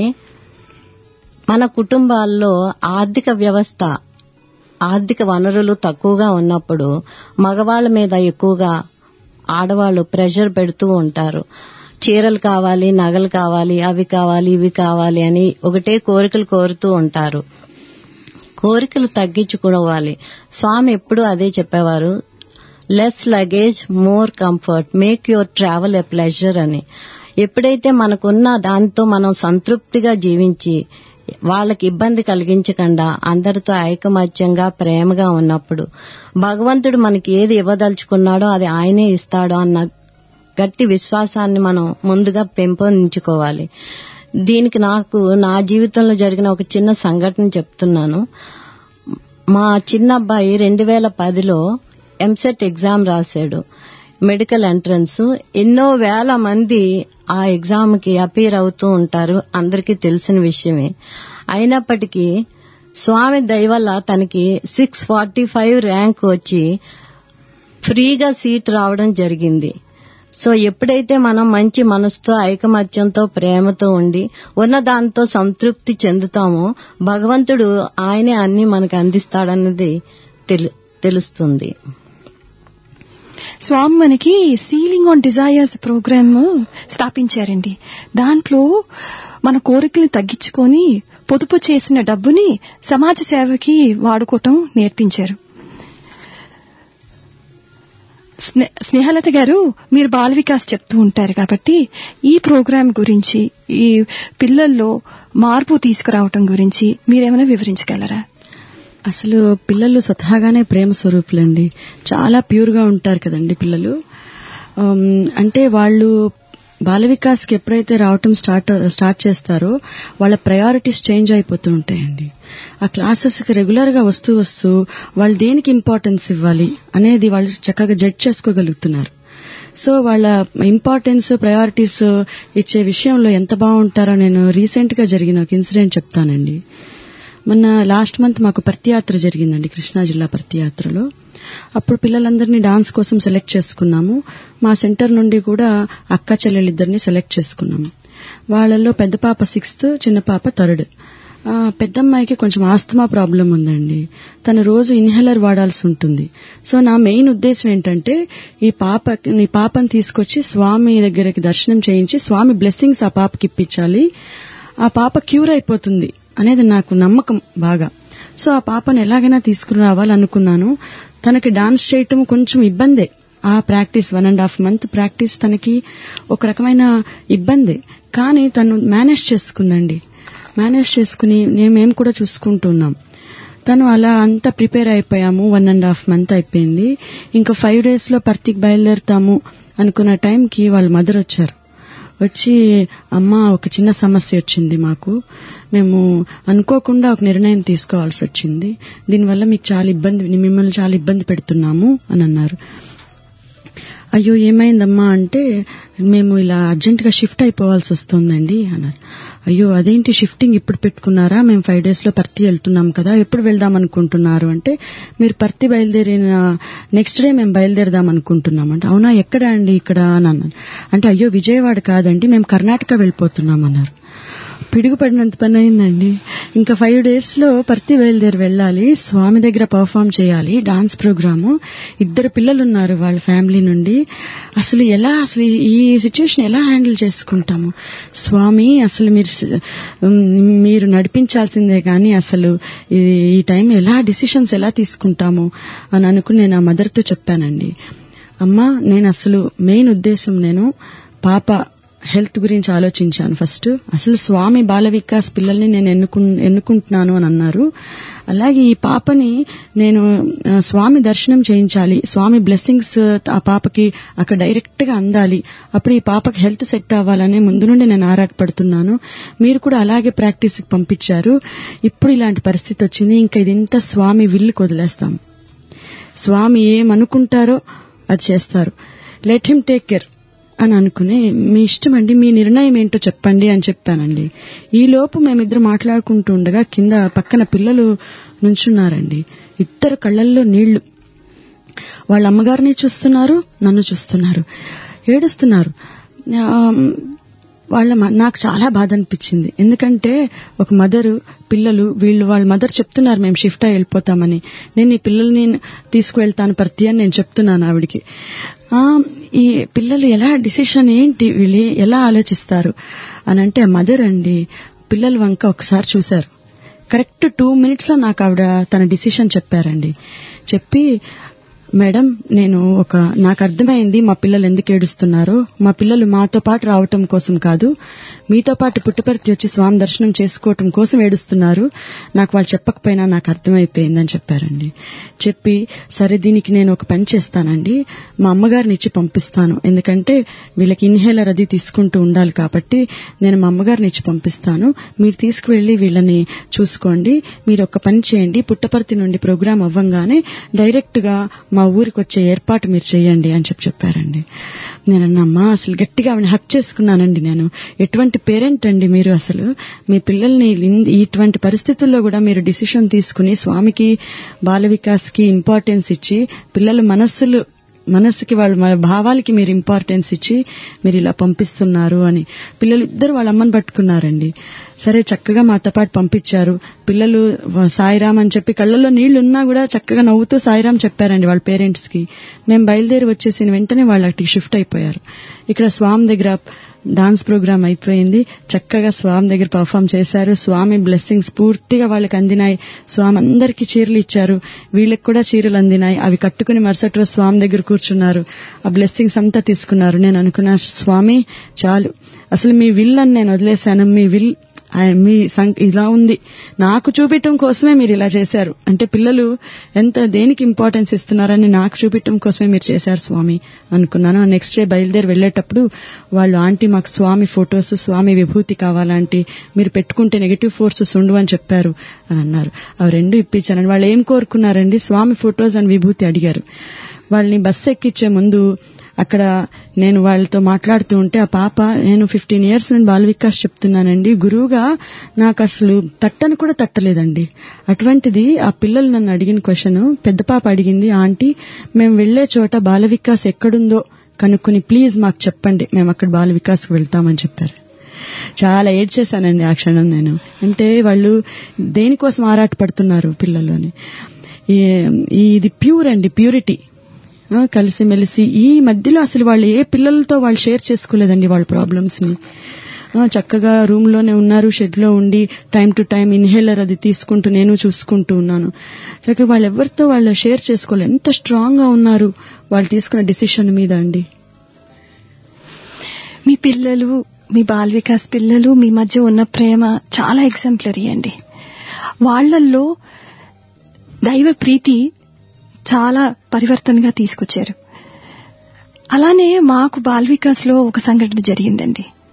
మన కుటుంబాల్లో ఆర్థిక వ్యవస్థ ఆర్థిక వనరులు తక్కువగా ఉన్నప్పుడు మగవాళ్ళ మీద ఎక్కువగా ఆడవాళ్ళు ప్రెషర్ పెడుతూ ఉంటారు చీరలు కావాలి నగలు కావాలి అవి కావాలి ఇవి కావాలి అని ఒకటే కోరికలు కోరుతూ ఉంటారు కోరికలు తగ్గించుకోవాలి స్వామి ఎప్పుడు అదే చెప్పేవారు less luggage more comfort make your travel a pleasure అని ఎప్పుడైతే మనకున్న దాంతో మనం సంతృప్తిగా జీవించి వాళ్ళకి ఇబ్బంది కలిగించకుండా అందరితో ఐకమత్యంగా ప్రేమగా ఉన్నప్పుడు భగవంతుడు మనకి ఏది ఇవ్వదలుచుకున్నాడో అది ఆయనే ఇస్తాడో అన్న గట్టి విశ్వాసాన్ని మనం ముందుగా పెంపొందించుకోవాలి దీనికి నాకు నా జీవితంలో జరిగిన ఒక చిన్న సంఘటన చెప్తున్నాను మా చిన్న అబ్బాయి రెండు వేల పదిలో ఎంసెట్ ఎగ్జామ్ రాశాడు మెడికల్ ఎంట్రన్స్ ఎన్నో వేల మంది ఆ ఎగ్జామ్ కి అపీర్ అవుతూ ఉంటారు అందరికీ తెలిసిన విషయమే అయినప్పటికీ స్వామి దయ వల్ల తనకి సిక్స్ ఫార్టీ ఫైవ్ ర్యాంక్ వచ్చి ఫ్రీగా సీట్ రావడం జరిగింది సో ఎప్పుడైతే మనం మంచి మనసుతో ఐకమత్యంతో ప్రేమతో ఉండి ఉన్న దాంతో సంతృప్తి చెందుతామో భగవంతుడు ఆయనే అన్ని మనకు అందిస్తాడన్నది తెలు- తెలుస్తుంది స్వామి మనకి సీలింగ్ ఆన్ డిజైర్స్ ప్రోగ్రామ్ స్థాపించారండి దాంట్లో మన కోరికలు తగ్గించుకొని పొదుపు చేసిన డబ్బుని సమాజ సేవకి వాడుకోవటం నేర్పించారు స్నే- స్నేహలత గారు మీరు బాల వికాస్ చెప్తూ ఉంటారు కాబట్టి ఈ ప్రోగ్రాం గురించి ఈ పిల్లల్లో మార్పు తీసుకురావటం గురించి మీరేమైనా వివరించగలరా అసలు పిల్లలు స్వతహాగానే ప్రేమ స్వరూపులండి చాలా ప్యూర్ గా ఉంటారు కదండి పిల్లలు ఆమ్, అంటే వాళ్ళు బాల వికాస్కి ఎప్పుడైతే రావటం స్టార్ట్ స్టార్ట్ చేస్తారో వాళ్ళ ప్రయారిటీస్ చేంజ్ అయిపోతూ ఉంటాయండి ఆ క్లాసెస్కి రెగ్యులర్ గా వస్తూ వస్తూ వాళ్ళు దేనికి ఇంపార్టెన్స్ ఇవ్వాలి అనేది వాళ్ళు చక్కగా జడ్జ్ చేసుకోగలుగుతున్నారు సో వాళ్ళ ఇంపార్టెన్స్ ప్రయారిటీస్ ఇచ్చే విషయంలో ఎంత బాగుంటారో నేను రీసెంట్ గా జరిగిన ఒక ఇన్సిడెంట్ చెప్తానండి మొన్న లాస్ట్ మంత్ మాకు ప్రతియాత్ర జరిగిందండి కృష్ణా జిల్లా ప్రతియాత్రలో అప్పుడు పిల్లలందరినీ డాన్స్ కోసం సెలెక్ట్ చేసుకున్నాము మా సెంటర్ నుండి కూడా అక్క చెల్లెలిద్దరిని సెలెక్ట్ చేసుకున్నాము వాళ్ళల్లో పెద్ద పాప సిక్స్త్ చిన్న పాప థర్డ్ ఆ, పెద్దమ్మాయికి కొంచెం ఆస్తమా ప్రాబ్లం ఉందండి తను రోజు ఇన్హేలర్ వాడాల్సి ఉంటుంది సో నా మెయిన్ ఉద్దేశం ఏంటంటే ఈ పాప ఈ పాపని తీసుకొచ్చి స్వామి దగ్గరికి దర్శనం చేయించి స్వామి బ్లెస్సింగ్స్ ఆ పాపకి ఇప్పించాలి ఆ పాప క్యూర్ అయిపోతుంది అనేది నాకు నమ్మకం బాగా సో ఆ పాపను ఎలాగైనా తీసుకుని రావాలనుకున్నాను తనకి డాన్స్ చేయటం కొంచెం ఇబ్బందే ఆ practice one and half month practice తనకి ఒక రకమైన ఇబ్బంది కానీ తను మేనేజ్ చేసుకుందండి మేనేజ్ చేసుకుని నేను మేము కూడా చూసుకుంటున్నాం తను అలా అంతా ప్రిపేర్ అయిపోయాము వన్ అండ్ హాఫ్ మంత్ అయిపోయింది ఇంకా ఫైవ్ డేస్ లో పర్తికి బయలుదేరుతాము అనుకున్న టైంకి వాళ్ళ మదర్ వచ్చారు వచ్చి అమ్మ ఒక చిన్న సమస్య వచ్చింది మాకు మేము అనుకోకుండా ఒక నిర్ణయం తీసుకోవాల్సి వచ్చింది దీనివల్ల మీకు చాలా ఇబ్బంది మిమ్మల్ని చాలా ఇబ్బంది పెడుతున్నాము అని అన్నారు అయ్యో ఏమైందమ్మా అంటే మేము ఇలా అర్జెంటుగా షిఫ్ట్ అయిపోవాల్సి వస్తుందండి అన్నారు అయ్యో అదేంటి షిఫ్టింగ్ ఇప్పుడు పెట్టుకున్నారా మేము ఫైవ్ డేస్ లో పర్తి వెళ్తున్నాం కదా ఎప్పుడు వెళ్దాం అనుకుంటున్నారు అంటే మీరు పర్తి బయలుదేరిన నెక్స్ట్ డే మేము బయలుదేరదాం అనుకుంటున్నాం అంటే అవునా ఎక్కడ అండి ఇక్కడ అని అన్నారు అంటే అయ్యో విజయవాడ కాదండి మేము కర్ణాటక వెళ్ళిపోతున్నాం అన్నారు పిడుగుపడినంత పని అయిందండి ఇంకా ఫైవ్ డేస్ లో పర్తి బయలుదేరి వెళ్ళాలి స్వామి దగ్గర పర్ఫామ్ చేయాలి డాన్స్ ప్రోగ్రాము ఇద్దరు పిల్లలు ఉన్నారు వాళ్ళ ఫ్యామిలీ నుండి అసలు ఎలా అసలు ఈ సిచ్యువేషన్ ఎలా హ్యాండిల్ చేసుకుంటాము స్వామి అసలు మీరు స- ఉమ్, మీరు నడిపించాల్సిందే కానీ అసలు ఈ ఈ టైం ఎలా డిసిషన్స్ ఎలా తీసుకుంటాము అని అనుకుని నేను ఆ మదర్తో చెప్పానండి అమ్మా నేను అసలు మెయిన్ ఉద్దేశం నేను పాప హెల్త్ గురించి ఆలోచించాను ఫస్ట్ అసలు స్వామి బాల వికాస్ పిల్లల్ని నేను ఎన్నుకు ఎన్నుకుంటున్నాను అని అన్నారు అలాగే ఈ పాపని నేను ఆ, స్వామి దర్శనం చేయించాలి స్వామి బ్లెస్సింగ్స్ ఆ పాపకి అక్కడ డైరెక్ట్ గా అందాలి అప్పుడు ఈ పాపకి హెల్త్ సెట్ అవ్వాలని ముందు నుండి నేను ఆరాటపడుతున్నాను మీరు కూడా అలాగే ప్రాక్టీస్ కి పంపించారు ఇప్పుడు ఇలాంటి పరిస్థితి వచ్చింది ఇంకా ఇదంతా స్వామి విల్లుకి వదిలేస్తాం స్వామి ఏమనుకుంటారో అది చేస్తారు లెట్ హిమ్ టేక్ కేర్ అని అనుకుని మీ ఇష్టం అండి మీ నిర్ణయం ఏంటో చెప్పండి అని చెప్పానండి ఈ లోపు మేమిద్దరు మాట్లాడుకుంటూ ఉండగా కింద పక్కన పిల్లలు నుంచున్నారండి ఇద్దరు కళ్ళల్లో నీళ్లు వాళ్ళ అమ్మగారిని చూస్తున్నారు నన్ను చూస్తున్నారు ఏడుస్తున్నారు ఆ, వాళ్ళ మ- నాకు చాలా బాధ అనిపించింది ఎందుకంటే ఒక మదరు పిల్లలు వీళ్ళు వాళ్ళ మదర్ చెప్తున్నారు మేము షిఫ్ట్ అయి వెళ్ళిపోతామని నేను ఈ పిల్లల్ని తీసుకువెళ్తాను ప్రతి అని నేను చెప్తున్నాను ఆవిడికి ఆ, ఈ పిల్లలు ఎలా డిసిషన్ ఏంటి వీళ్ళు ఎలా ఆలోచిస్తారు అని అంటే మదర్ అండి పిల్లల వంక ఒకసారి చూశారు కరెక్ట్ టూ మినిట్స్ లో నాకు ఆవిడ తన డిసిషన్ చెప్పారండి చెప్పి మేడం నేను ఒక నాకు అర్థమైంది మా పిల్లలు ఎందుకు ఏడుస్తున్నారో మా పిల్లలు మాతో పాటు రావటం కోసం కాదు మీతో పాటు పుట్టపర్తి వచ్చి స్వామి దర్శనం చేసుకోవటం కోసం ఏడుస్తున్నారు నాకు వాళ్ళు చెప్పకపోయినా నాకు అర్థమైపోయిందని చెప్పారండి చెప్పి సరే దీనికి నేను ఒక పని చేస్తానండి మా అమ్మగారిని ఇచ్చి పంపిస్తాను ఎందుకంటే వీళ్ళకి ఇన్హేలర్ అది తీసుకుంటూ ఉండాలి కాబట్టి నేను మా అమ్మగారిని ఇచ్చి పంపిస్తాను మీరు తీసుకువెళ్లి వీళ్ళని చూసుకోండి మీరు ఒక పని చేయండి పుట్టపర్తి నుండి ప్రోగ్రాం అవ్వంగానే డైరెక్ట్ గా మా ఊరికి వచ్చే ఏర్పాటు మీరు చేయండి అని చెప్పి చెప్పారండి నేను అన్నమ్మా అసలు గట్టిగా ఆవిడ హక్ చేసుకున్నానండి నేను ఎటువంటి పేరెంట్ అండి మీరు అసలు మీ పిల్లల్ని ఇన్- ఇటువంటి పరిస్థితుల్లో కూడా మీరు డిసిషన్ తీసుకుని స్వామికి బాల వికాస్కి ఇంపార్టెన్స్ ఇచ్చి పిల్లల మనస్సులు మనస్సుకి వాళ్ళ మన భావాలకి మీరు ఇంపార్టెన్స్ ఇచ్చి మీరు ఇలా పంపిస్తున్నారు అని పిల్లలు ఇద్దరు వాళ్ళ అమ్మని పట్టుకున్నారండి సరే చక్కగా మాతో పాటు పంపించారు పిల్లలు వ- సాయిరామ్ అని చెప్పి కళ్ళల్లో నీళ్లు ఉన్నా కూడా చక్కగా నవ్వుతూ సాయిరామ్ చెప్పారండి వాళ్ళ పేరెంట్స్ కి మేము బయలుదేరి వచ్చేసిన వెంటనే వాళ్ళు అక్కడికి షిఫ్ట్ అయిపోయారు ఇక్కడ స్వామి దగ్గర డాన్స్ ప్రోగ్రామ్ అయిపోయింది చక్కగా స్వామి దగ్గర పర్ఫామ్ చేశారు స్వామి బ్లెస్సింగ్స్ పూర్తిగా వాళ్ళకి అందినాయి స్వామి అందరికీ చీరలు ఇచ్చారు వీళ్ళకి కూడా చీరలు అందినాయి అవి కట్టుకుని మరుసటి రోజు స్వామి దగ్గర కూర్చున్నారు ఆ బ్లెస్సింగ్స్ అంతా తీసుకున్నారు నేను అనుకున్నా స్వామి చాలు అసలు మీ విల్ అని నేను వదిలేశాను మీ విల్ ఆయన మీ సం- ఇలా ఉంది నాకు చూపించడం కోసమే మీరు ఇలా చేశారు అంటే పిల్లలు ఎంత దేనికి ఇంపార్టెన్స్ ఇస్తున్నారని నాకు చూపించడం కోసమే మీరు చేశారు స్వామి అనుకున్నాను నెక్స్ట్ డే బయలుదేరి వెళ్ళేటప్పుడు వాళ్ళు ఆంటీ మాకు స్వామి ఫొటోస్ స్వామి విభూతి కావాలంటే మీరు పెట్టుకుంటే నెగిటివ్ ఫోర్సెస్ ఉండవు అని చెప్పారు అని అన్నారు అవి రెండు ఇప్పించానండి వాళ్ళు ఏం కోరుకున్నారండి స్వామి ఫొటోస్ అని విభూతి అడిగారు వాళ్ళని బస్సు ఎక్కించే ముందు అక్కడ నేను వాళ్ళతో మాట్లాడుతూ ఉంటే ఆ పాప నేను ఫిఫ్టీన్ ఇయర్స్ నుండి బాల వికాస్ చెప్తున్నానండి గురువుగా నాకు అసలు తట్టని కూడా తట్టలేదండి అటువంటిది ఆ పిల్లలు నన్ను అడిగిన క్వశ్చన్ పెద్ద పాప అడిగింది ఆంటీ మేము వెళ్లే చోట బాల వికాస్ ఎక్కడుందో కనుక్కుని ప్లీజ్ మాకు చెప్పండి మేము అక్కడ బాల వికాస్కి వెళ్తామని చెప్పారు చాలా ఏడ్చేశానండి ఆ క్షణం నేను అంటే వాళ్ళు దేనికోసం ఆరాటపడుతున్నారు పిల్లలు అని ఈ- ఈ- ఇది ప్యూర్ అండి ప్యూరిటీ ఆ, కలిసిమెలిసి ఈ మధ్యలో అసలు వాళ్ళు ఏ పిల్లలతో వాళ్ళు షేర్ చేసుకోలేదండి వాళ్ళ ప్రాబ్లమ్స్ ని ఆ, చక్కగా రూమ్ లోనే ఉన్నారు షెడ్ లో ఉండి టైం టు టైం ఇన్హేలర్ అది తీసుకుంటూ నేను చూసుకుంటూ ఉన్నాను చక్కగా వాళ్ళు ఎవరితో వాళ్ళు షేర్ చేసుకోలేదు ఎంత స్ట్రాంగ్ గా ఉన్నారు వాళ్ళు తీసుకున్న డిసిషన్ మీద అండి మీ పిల్లలు మీ బాల్ వికాస్ పిల్లలు మీ మధ్య ఉన్న ప్రేమ చాలా ఎగ్జాంపులరీ అండి వాళ్ళల్లో దైవ ప్రీతి చాలా పరివర్తనగా తీసుకొచ్చారు అలానే మాకు బాల్ వికాస్ లో ఒక సంఘటన జరిగిందండి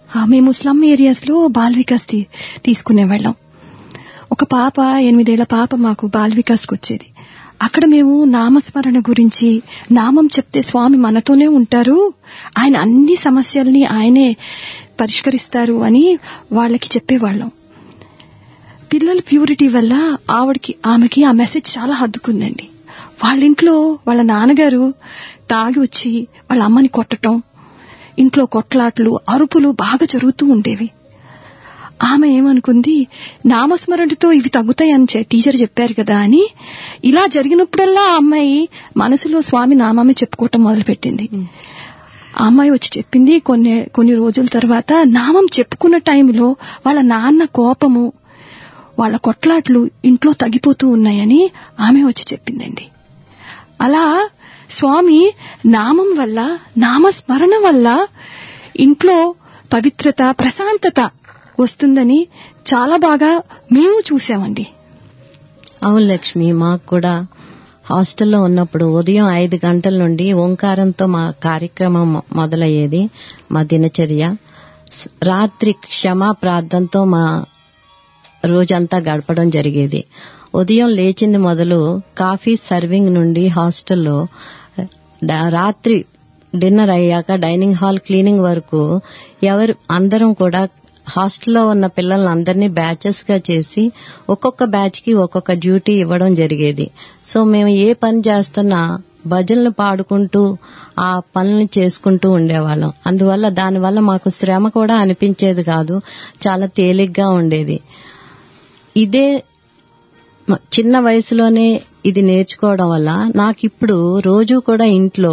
ఆ, మేము స్లమ్ ఏరియాస్ లో బాల్ వికాస్ తీ- తీసుకునేవాళ్ళం ఒక పాప ఎనిమిదేళ్ల పాప మాకు బాల్ వికాస్కి వచ్చేది అక్కడ మేము నామస్మరణ గురించి నామం చెప్తే స్వామి మనతోనే ఉంటారు ఆయన అన్ని సమస్యల్ని ఆయనే పరిష్కరిస్తారు అని వాళ్ళకి చెప్పేవాళ్ళం పిల్లల ప్యూరిటీ వల్ల ఆవిడకి ఆమెకి ఆ మెసేజ్ చాలా హద్దుకుందండి వాళ్ళ ఇంట్లో వాళ్ళ నాన్నగారు తాగి వచ్చి వాళ్ళ అమ్మని కొట్టటం ఇంట్లో కొట్లాట్లు అరుపులు బాగా జరుగుతూ ఉండేవి ఆమె ఏమనుకుంది నామస్మరణతో ఇవి తగ్గుతాయని చె- టీచర్ చెప్పారు కదా అని ఇలా జరిగినప్పుడల్లా ఆ అమ్మాయి మనసులో స్వామి నామామే చెప్పుకోవటం మొదలుపెట్టింది ఆ అమ్మాయి వచ్చి చెప్పింది కొన్ని కొన్ని రోజుల తర్వాత నామం చెప్పుకున్న టైంలో వాళ్ళ నాన్న కోపము వాళ్ళ కొట్లాట్లు ఇంట్లో తగ్గిపోతూ ఉన్నాయని ఆమె వచ్చి చెప్పిందండి అలా స్వామి నామం వల్ల నామస్మరణ వల్ల ఇంట్లో పవిత్రత ప్రశాంతత వస్తుందని చాలా బాగా మేము చూసామండి అవును లక్ష్మి మాకు కూడా హాస్టల్లో ఉన్నప్పుడు ఉదయం ఐదు గంటల నుండి ఓంకారంతో మా కార్యక్రమం మొ- మొదలయ్యేది మా దినచర్య స- రాత్రి క్షమా ప్రార్థనతో మా రోజంతా గడపడం జరిగేది ఉదయం లేచింది మొదలు కాఫీ సర్వింగ్ నుండి హాస్టల్లో డ- రాత్రి డిన్నర్ అయ్యాక డైనింగ్ హాల్ క్లీనింగ్ వరకు ఎవరు అందరం కూడా హాస్టల్లో ఉన్న పిల్లలందరినీ బ్యాచెస్ గా చేసి ఒక్కొక్క బ్యాచ్ కి ఒక్కొక్క డ్యూటీ ఇవ్వడం జరిగేది సో మేము ఏ పని చేస్తున్నా భజనలు పాడుకుంటూ ఆ పనులను చేసుకుంటూ ఉండేవాళ్ళం అందువల్ల దానివల్ల మాకు శ్రమ కూడా అనిపించేది కాదు చాలా తేలిగ్గా ఉండేది ఇదే మ- చిన్న వయసులోనే ఇది నేర్చుకోవడం వల్ల నాకు ఇప్పుడు రోజు కూడా ఇంట్లో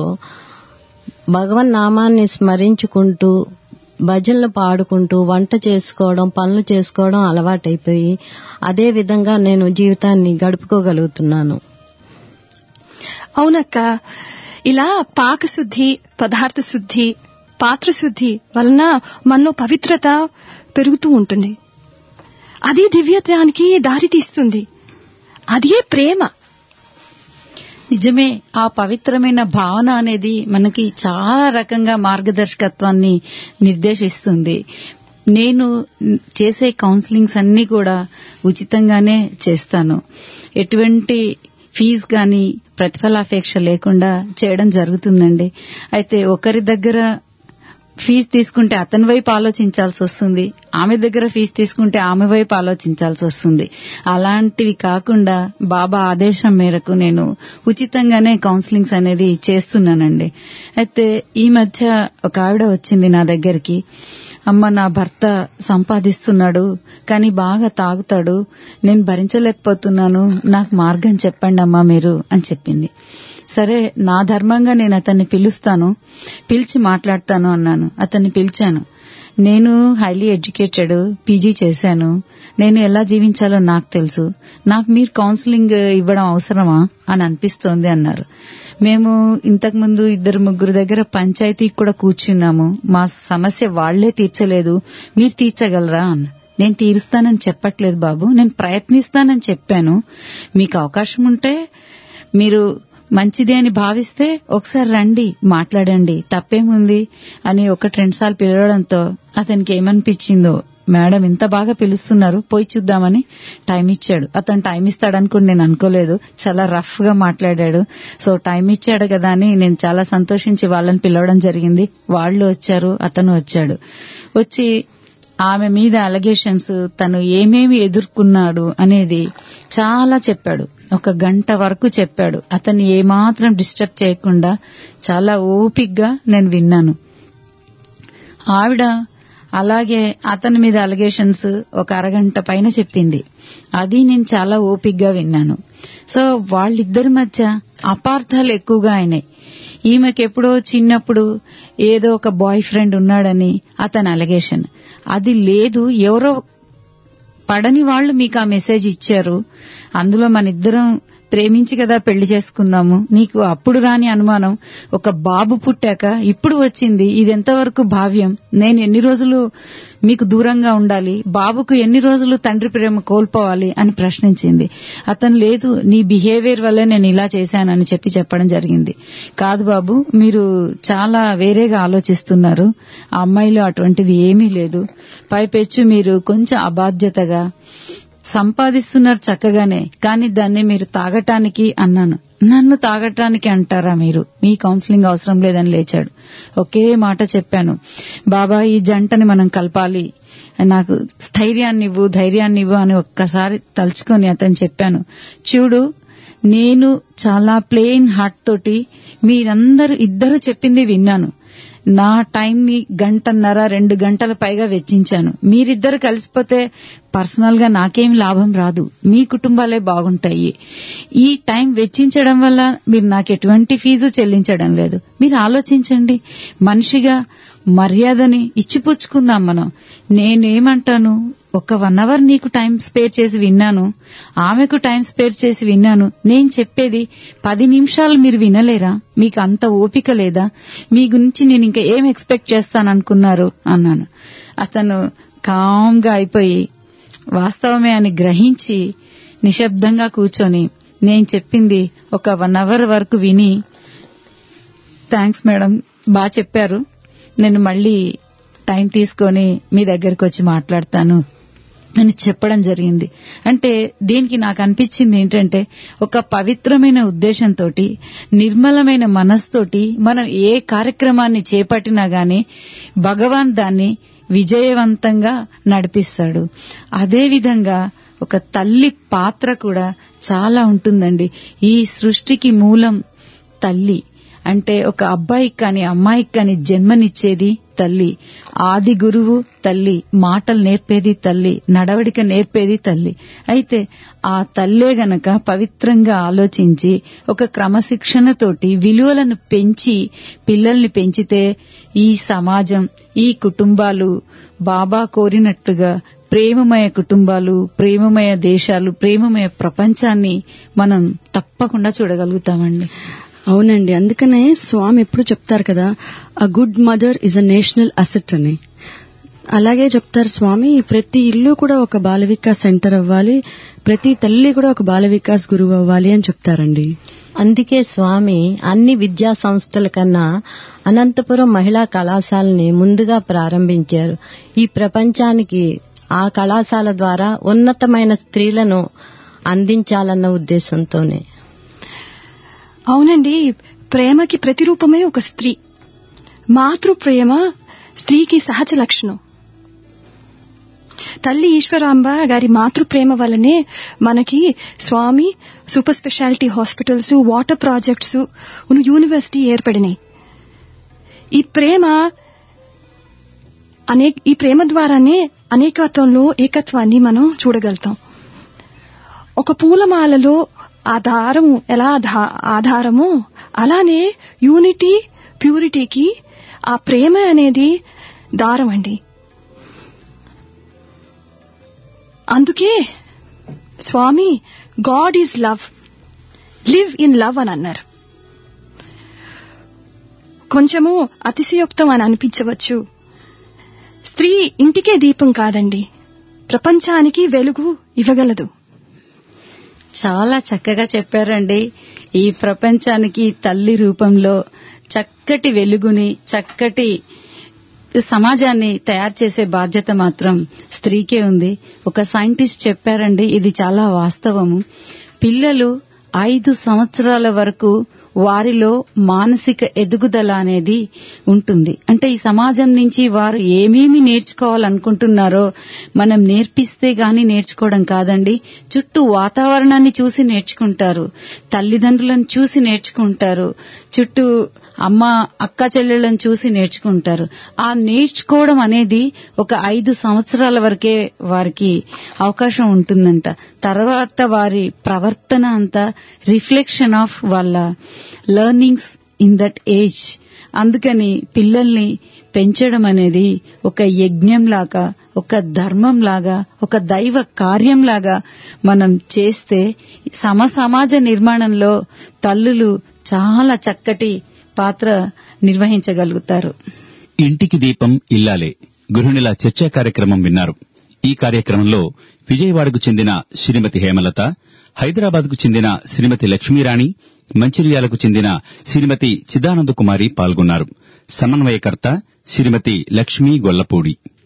భగవన్ నామాన్ని స్మరించుకుంటూ భజనలు పాడుకుంటూ వంట చేసుకోవడం పనులు చేసుకోవడం అలవాటైపోయి అదే విధంగా నేను జీవితాన్ని గడుపుకోగలుగుతున్నాను అవునక్క ఇలా పాకశుద్ధి పదార్థ శుద్ధి పాత్ర శుద్ధి వలన మనలో పవిత్రత పెరుగుతూ ఉంటుంది అది దివ్యత్వానికి దారి తీస్తుంది అదే ప్రేమ నిజమే ఆ పవిత్రమైన భావన అనేది మనకి చాలా రకంగా మార్గదర్శకత్వాన్ని నిర్దేశిస్తుంది నేను చేసే కౌన్సిలింగ్స్ అన్ని కూడా ఉచితంగానే చేస్తాను ఎటువంటి ఫీజు కానీ ప్రతిఫలాపేక్ష లేకుండా చేయడం జరుగుతుందండి అయితే ఒకరి దగ్గర ఫీజు తీసుకుంటే అతని వైపు ఆలోచించాల్సి వస్తుంది ఆమె దగ్గర ఫీజు తీసుకుంటే ఆమె వైపు ఆలోచించాల్సి వస్తుంది అలాంటివి కాకుండా బాబా ఆదేశం మేరకు నేను ఉచితంగానే కౌన్సిలింగ్స్ అనేది చేస్తున్నానండి అయితే ఈ మధ్య ఒక ఆవిడ వచ్చింది నా దగ్గరికి అమ్మ నా భర్త సంపాదిస్తున్నాడు కానీ బాగా తాగుతాడు నేను భరించలేకపోతున్నాను నాకు మార్గం చెప్పండి అమ్మా మీరు అని చెప్పింది సరే నా ధర్మంగా నేను అతన్ని పిలుస్తాను పిలిచి మాట్లాడతాను అన్నాను అతన్ని పిలిచాను నేను హైలీ ఎడ్యుకేటెడ్ పీజీ చేశాను నేను ఎలా జీవించాలో నాకు తెలుసు నాకు మీరు కౌన్సిలింగ్ ఇవ్వడం అవసరమా అని అనిపిస్తోంది అన్నారు మేము ఇంతకు ముందు ఇద్దరు ముగ్గురు దగ్గర పంచాయతీకి కూడా కూర్చున్నాము మా సమస్య వాళ్లే తీర్చలేదు మీరు తీర్చగలరా అన్న నేను తీరుస్తానని చెప్పట్లేదు బాబు నేను ప్రయత్నిస్తానని చెప్పాను మీకు అవకాశం ఉంటే మీరు మంచిది అని భావిస్తే ఒకసారి రండి మాట్లాడండి తప్పేముంది అని ఒకటి రెండు సార్లు పిలవడంతో అతనికి ఏమనిపించిందో మేడం ఇంత బాగా పిలుస్తున్నారు పోయి చూద్దామని టైం ఇచ్చాడు అతను టైం ఇస్తాడని కూడా నేను అనుకోలేదు చాలా రఫ్ గా మాట్లాడాడు సో టైం ఇచ్చాడు కదా అని నేను చాలా సంతోషించి వాళ్ళని పిలవడం జరిగింది వాళ్ళు వచ్చారు అతను వచ్చాడు వచ్చి ఆమె మీద అలగేషన్స్ తను ఏమేమి ఎదుర్కొన్నాడు అనేది చాలా చెప్పాడు ఒక గంట వరకు చెప్పాడు అతన్ని ఏమాత్రం డిస్టర్బ్ చేయకుండా చాలా ఓపిగ్గా నేను విన్నాను ఆవిడ అలాగే అతని మీద అలిగేషన్స్ ఒక అరగంట పైన చెప్పింది అది నేను చాలా ఓపిగ్గా విన్నాను సో వాళ్ళిద్దరి మధ్య అపార్థాలు ఎక్కువగా అయినాయి ఈమెకి ఎప్పుడో చిన్నప్పుడు ఏదో ఒక బాయ్ ఫ్రెండ్ ఉన్నాడని అతని అలిగేషన్ అది లేదు ఎవరో పడని వాళ్ళు మీకు ఆ మెసేజ్ ఇచ్చారు అందులో మన ఇద్దరం ప్రేమించి కదా పెళ్లి చేసుకున్నాము నీకు అప్పుడు రాని అనుమానం ఒక బాబు పుట్టాక ఇప్పుడు వచ్చింది ఇది ఎంతవరకు భావ్యం నేను ఎన్ని రోజులు మీకు దూరంగా ఉండాలి బాబుకు ఎన్ని రోజులు తండ్రి ప్రేమ కోల్పోవాలి అని ప్రశ్నించింది అతను లేదు నీ బిహేవియర్ వల్లే నేను ఇలా చేశానని చెప్పి చెప్పడం జరిగింది కాదు బాబు మీరు చాలా వేరేగా ఆలోచిస్తున్నారు ఆ అమ్మాయిలో అటువంటిది ఏమీ లేదు పైపెచ్చు మీరు కొంచెం అబాధ్యతగా సంపాదిస్తున్నారు చక్కగానే కానీ దాన్ని మీరు తాగటానికి అన్నాను నన్ను తాగటానికి అంటారా మీరు మీ కౌన్సిలింగ్ అవసరం లేదని లేచాడు ఒకే మాట చెప్పాను బాబా ఈ జంటని మనం కలపాలి నాకు స్థైర్యాన్ని ఇవ్వు ధైర్యాన్ని ఇవ్వు అని ఒక్కసారి తలుచుకొని అతను చెప్పాను చూడు నేను చాలా ప్లెయిన్ హార్ట్ తోటి మీరందరూ ఇద్దరు చెప్పింది విన్నాను నా టైం ని గంటన్నర రెండు గంటల పైగా వెచ్చించాను మీరిద్దరు కలిసిపోతే పర్సనల్ గా నాకేం లాభం రాదు మీ కుటుంబాలే బాగుంటాయి ఈ టైం వెచ్చించడం వల్ల మీరు నాకు ఎటువంటి ఫీజు చెల్లించడం లేదు మీరు ఆలోచించండి మనిషిగా మర్యాదని ఇచ్చిపుచ్చుకుందాం మనం నేనేమంటాను ఒక వన్ అవర్ నీకు టైం స్పేర్ చేసి విన్నాను ఆమెకు టైం స్పేర్ చేసి విన్నాను నేను చెప్పేది పది నిమిషాలు మీరు వినలేరా మీకు అంత ఓపిక లేదా మీ గురించి నేను ఇంకా ఏం ఎక్స్పెక్ట్ చేస్తాననుకున్నారు అన్నాను అతను కామ్గా అయిపోయి వాస్తవమే అని గ్రహించి నిశ్శబ్దంగా కూర్చొని నేను చెప్పింది ఒక వన్ అవర్ వరకు విని థ్యాంక్స్ మేడం బాగా చెప్పారు నేను మళ్ళీ టైం తీసుకొని మీ దగ్గరకు వచ్చి మాట్లాడతాను అని చెప్పడం జరిగింది అంటే దీనికి నాకు అనిపించింది ఏంటంటే ఒక పవిత్రమైన ఉద్దేశంతో నిర్మలమైన మనస్తోటి మనం ఏ కార్యక్రమాన్ని చేపట్టినా గాని భగవాన్ దాన్ని విజయవంతంగా నడిపిస్తాడు అదేవిధంగా ఒక తల్లి పాత్ర కూడా చాలా ఉంటుందండి ఈ సృష్టికి మూలం తల్లి అంటే ఒక అబ్బాయికి కానీ అమ్మాయికి కానీ జన్మనిచ్చేది తల్లి ఆది గురువు తల్లి మాటలు నేర్పేది తల్లి నడవడిక నేర్పేది తల్లి అయితే ఆ తల్లే గనక పవిత్రంగా ఆలోచించి ఒక క్రమశిక్షణతోటి విలువలను పెంచి పిల్లల్ని పెంచితే ఈ సమాజం ఈ కుటుంబాలు బాబా కోరినట్లుగా ప్రేమమయ కుటుంబాలు ప్రేమమయ దేశాలు ప్రేమమయ ప్రపంచాన్ని మనం తప్పకుండా చూడగలుగుతామండి అవునండి అందుకనే స్వామి ఎప్పుడు చెప్తారు కదా a good mother is a national asset అని అలాగే చెప్తారు స్వామి ప్రతి ఇల్లు కూడా ఒక బాల వికాస్ సెంటర్ అవ్వాలి ప్రతి తల్లి కూడా ఒక బాల వికాస్ గురువు అవ్వాలి అని చెప్తారండి అందుకే స్వామి అన్ని విద్యా సంస్థల కన్నా అనంతపురం మహిళా కళాశాలని ముందుగా ప్రారంభించారు ఈ ప్రపంచానికి ఆ కళాశాల ద్వారా ఉన్నతమైన స్త్రీలను అందించాలన్న ఉద్దేశంతోనే అవునండి ప్రేమకి ప్రతిరూపమే ఒక స్త్రీ మాతృ ప్రేమ స్త్రీకి సహజ లక్షణం తల్లి ఈశ్వరాంబ గారి మాతృ ప్రేమ వల్లనే మనకి Swami super speciality hospitals water projects university ఏర్పడినాయి ఈ ప్రేమ అనే ఈ ప్రేమ ద్వారానే అనేకత్వంలో ఏకత్వాన్ని మనం చూడగలుగుతాం ఒక పూలమాలలో ఆ దారము ఎలా ధా- ఆధారమో అలానే యూనిటీ ప్యూరిటీకి ఆ ప్రేమ అనేది దారం అండి అందుకే Swami God is love live in love అని అన్నారు కొంచెము అతిశయోక్తం అని అనిపించవచ్చు స్త్రీ ఇంటికే దీపం కాదండి ప్రపంచానికి వెలుగు ఇవ్వగలదు చాలా చక్కగా చెప్పారండి ఈ ప్రపంచానికి తల్లి రూపంలో చక్కటి వెలుగుని చక్కటి సమాజాన్ని తయారు చేసే బాధ్యత మాత్రం స్త్రీకే ఉంది ఒక సైంటిస్ట్ చెప్పారండి ఇది చాలా వాస్తవము పిల్లలు ఐదు సంవత్సరాల వరకు వారిలో మానసిక ఎదుగుదల అనేది ఉంటుంది అంటే ఈ సమాజం నుంచి వారు ఏమేమి నేర్చుకోవాలనుకుంటున్నారో మనం నేర్పిస్తే గాని నేర్చుకోవడం కాదండి చుట్టూ వాతావరణాన్ని చూసి నేర్చుకుంటారు తల్లిదండ్రులను చూసి నేర్చుకుంటారు చుట్టూ అమ్మ అక్క చెల్లెళ్ళని చూసి నేర్చుకుంటారు ఆ నేర్చుకోవడం అనేది ఒక ఐదు సంవత్సరాల వరకే వారికి అవకాశం ఉంటుందంట తర్వాత వారి ప్రవర్తన అంతా రిఫ్లెక్షన్ ఆఫ్ వాళ్ళ లెర్నింగ్స్ ఇన్ దట్ ఏజ్ అందుకని పిల్లల్ని పెంచడం అనేది ఒక యజ్ఞం లాగా ఒక ధర్మం లాగా ఒక దైవ కార్యంలాగా మనం చేస్తే సమ సమాజ నిర్మాణంలో తల్లులు చాలా చక్కటి పాత్ర నిర్వహించగలుగుతారు ఇంటికి దీపం ఇల్లాలే గృహిణుల చర్చా కార్యక్రమం విన్నారు ఈ కార్యక్రమంలో విజయవాడకు చెందిన శ్రీమతి హేమలత హైదరాబాద్కు చెందిన శ్రీమతి లక్ష్మీరాణి మంచిర్యాలకు చెందిన శ్రీమతి చిదానంద కుమారి పాల్గొన్నారు సమన్వయకర్త శ్రీమతి లక్ష్మీ గొల్లపూడి